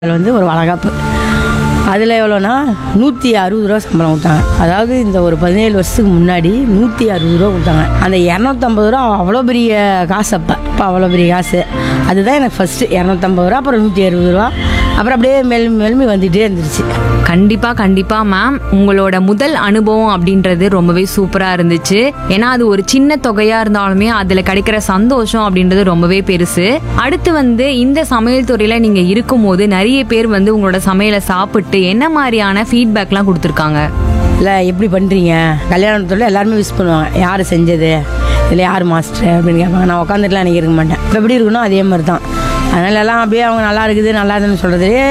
அதில் வந்து ஒரு வளகாப்பு அதில் எவ்வளோனா நூற்றி அறுபது ரூபா சம்பளம் கொடுத்தாங்க அதாவது இந்த ஒரு பதினேழு வருஷத்துக்கு முன்னாடி நூற்றி அறுபது ரூபா கொடுத்தாங்க அந்த இரநூத்தம்பது ரூபா அவ்வளோ பெரிய காசு அப்போ அப்போ அவ்வளோ பெரிய காசு அதுதான் எனக்கு ஃபஸ்ட்டு இரநூத்தம்பது ரூபா அப்புறம் நூற்றி அறுபது ரூபா அப்புறம் அப்படியே மெல்மி மெல்மி வந்துகிட்டே இருந்துருச்சு கண்டிப்பா கண்டிப்பா மேம் உங்களோட முதல் அனுபவம் அப்படின்றது ரொம்பவே சூப்பரா இருந்துச்சு ஏன்னா அது ஒரு சின்ன தொகையா இருந்தாலுமே அதுல கிடைக்கிற சந்தோஷம் அப்படின்றது ரொம்பவே பெருசு அடுத்து வந்து இந்த சமையல் துறையில நீங்க இருக்கும்போது நிறைய பேர் வந்து உங்களோட சமையலை சாப்பிட்டு என்ன மாதிரியான ஃபீட்பேக்லாம் கொடுத்துருக்காங்க இல்லை எப்படி பண்ணுறீங்க கல்யாணத்தில் எல்லாருமே விஷ் பண்ணுவாங்க யார் செஞ்சது இல்லை யார் மாஸ்டர் அப்படின்னு கேட்பாங்க நான் உட்காந்துட்டுலாம் எனக்கு இருக்க மாட்டேன் இப்போ எப்படி இருக்கணும் அதே மாதிரி தான் அதனால எல்லாம் அப்படியே அவங்க நல்லா இருக்குது நல்லா இருக்குதுன்னு சொல்கிறதுலே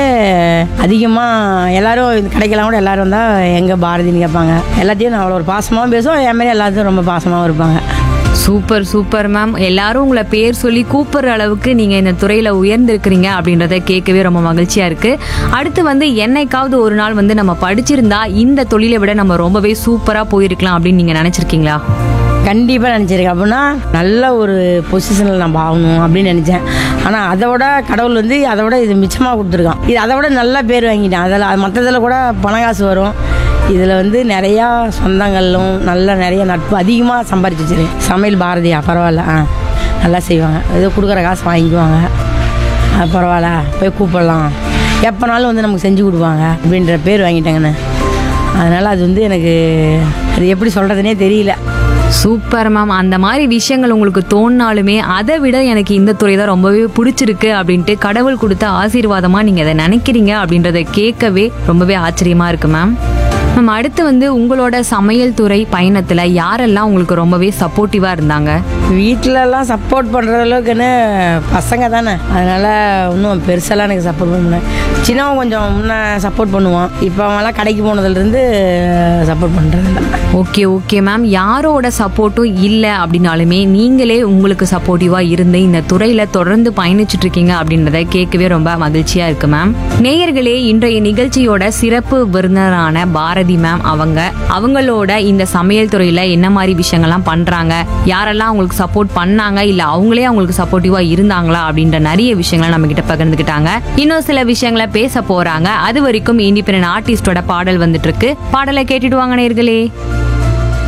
அதிகமாக எல்லாரும் இந்த கடைக்கெல்லாம் கூட எல்லாரும் வந்தால் எங்கே பாரதின்னு கேட்பாங்க எல்லாத்தையும் நான் அவ்வளோ ஒரு பாசமாகவும் பேசுவோம் என் மாதிரி எல்லாத்தையும் ரொம்ப பாசமாகவும் இருப்பாங்க சூப்பர் சூப்பர் மேம் எல்லாரும் உங்களை பேர் சொல்லி கூப்பிடுற அளவுக்கு நீங்க இந்த துறையில உயர்ந்திருக்கிறீங்க அப்படின்றத கேட்கவே ரொம்ப மகிழ்ச்சியா இருக்கு அடுத்து வந்து என்னைக்காவது ஒரு நாள் வந்து நம்ம படிச்சிருந்தா இந்த தொழிலை விட நம்ம ரொம்பவே சூப்பரா போயிருக்கலாம் அப்படின்னு நீங்க நினைச்சிருக்கீங்களா கண்டிப்பாக நினச்சிருக்கேன் அப்படின்னா நல்ல ஒரு பொசிஷனில் நம்ம ஆகணும் அப்படின்னு நினச்சேன் ஆனால் அதை விட கடவுள் வந்து அதை விட இது மிச்சமாக கொடுத்துருக்கான் இது அதை விட நல்ல பேர் வாங்கிட்டேன் அதில் மற்றதில் கூட பணம் காசு வரும் இதில் வந்து நிறையா சொந்தங்களும் நல்ல நிறைய நட்பு அதிகமாக சம்பாரிச்சு வச்சிருக்கேன் சமையல் பாரதியா பரவாயில்ல ஆ நல்லா செய்வாங்க ஏதோ கொடுக்குற காசு வாங்கிக்குவாங்க ஆ, பரவாயில்ல போய் கூப்பிடலாம் எப்போனாலும் வந்து நமக்கு செஞ்சு கொடுப்பாங்க அப்படின்ற பேர் வாங்கிட்டேங்கண்ணே அதனால் அது வந்து எனக்கு அது எப்படி சொல்கிறதுனே தெரியல சூப்பர் மேம் அந்த மாதிரி விஷயங்கள் உங்களுக்கு தோணினாலுமே அதை விட எனக்கு இந்த துறை தான் ரொம்பவே பிடிச்சிருக்கு அப்படின்ட்டு கடவுள் கொடுத்த ஆசீர்வாதமா நீங்க அதை நினைக்கிறீங்க அப்படின்றத கேட்கவே ரொம்பவே ஆச்சரியமா இருக்கு மேம் மேம் அடுத்து வந்து உங்களோட சமையல் துறை பயணத்துல யாரெல்லாம் உங்களுக்கு ரொம்பவே சப்போர்ட்டிவா இருந்தாங்க வீட்டிலலாம் சப்போர்ட் பண்ணுற அளவுக்குன்னு பசங்க தானே அதனால் இன்னும் பெருசாலாம் எனக்கு சப்போர்ட் பண்ண முடியல சின்னவன் கொஞ்சம் முன்ன சப்போர்ட் பண்ணுவான் இப்போ அவன்லாம் கடைக்கு போனதுலேருந்து சப்போர்ட் பண்ணுறதில்ல ஓகே ஓகே மேம் யாரோட சப்போர்ட்டும் இல்லை அப்படின்னாலுமே நீங்களே உங்களுக்கு சப்போர்ட்டிவாக இருந்து இந்த துறையில் தொடர்ந்து பயணிச்சுட்டு இருக்கீங்க அப்படின்றத கேட்கவே ரொம்ப மகிழ்ச்சியாக இருக்கு மேம் நேயர்களே இன்றைய நிகழ்ச்சியோட சிறப்பு விருந்தினரான பாரதி மேம் அவங்க அவங்களோட இந்த சமையல் துறையில் என்ன மாதிரி விஷயங்கள்லாம் பண்ணுறாங்க யாரெல்லாம் அவங்களுக்கு சப்போர்ட் பண்ணாங்க இல்லை அவங்களே அவங்களுக்கு சப்போர்ட்டிவாக இருந்தாங்களா அப்படின்ற நிறைய விஷயங்களை நம்ம கிட்ட பகிர்ந்துக்கிட்டாங்க இன்னும் சில விஷயங்களை பேச போறாங்க அது வரைக்கும் இண்டிபெண்டன்ட் ஆர்டிஸ்டோட பாடல் வந்துட்டு இருக்கு பாடலை கேட்டுட்டு வாங்க நேயர்களே